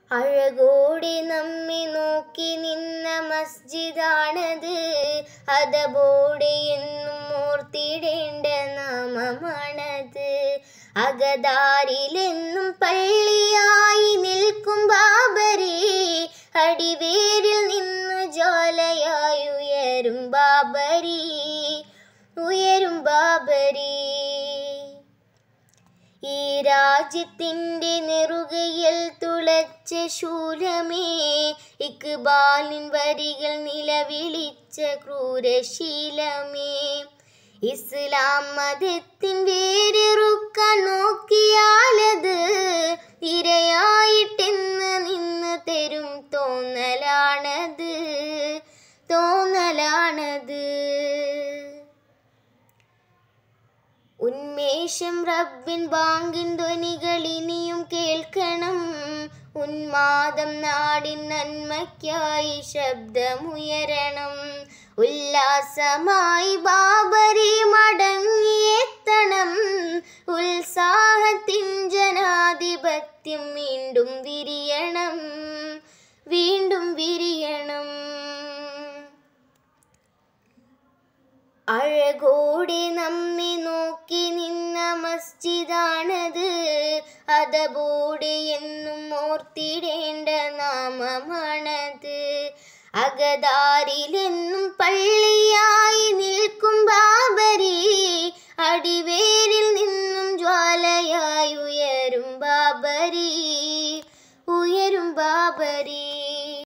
അഴകോടെ നമ്മെ നോക്കി നിന്ന മസ്ജിദാണത് അതബോടെ എന്നും ഓർത്തിടേണ്ട നാമമാണത് അകതാരിലെന്നും പള്ളിയായി നിൽക്കും ബാബരി അടിവേരിൽ നിന്ന് ജ്വാലയായി ഉയരും ബാബരി ഉയരും ബാബരി ഈ രാജ്യത്തിൻ്റെ നെറുകയിൽ തുളച്ച ശൂലമേ ഇക്ബാലിൻ വരികൾ നിലവിളിച്ച ക്രൂരശീലമേ ഇസ്ലാം മതത്തിൻ വേരെറുക്കാൻ നോക്കിയാലത് ഇരയായിട്ടെന്ന് നിന്ന് തരും തോന്നലാണത് തോന്നലാണത് ഉന്മേഷം റബ്ബിൻ ബാങ്കിൻ ധ്വനികൾ ഇനിയും കേൾക്കണം ഉന്മാദം നാടിൻ നന്മയ്ക്കായി ശബ്ദമുയരണം ഉല്ലാസമായി ബാബരി മടങ്ങിയെത്തണം ഉത്സാഹത്തിൻ ജനാധിപത്യം വീണ്ടും വിരിയണം വീണ്ടും വിരിയണം അഴകോടെ നമ്മെ നോക്കി നിന്ന മസ്ജിദാണത് അതബോടെ എന്നും ഓർത്തിടേണ്ട നാമമാണത് അകതാരിലെന്നും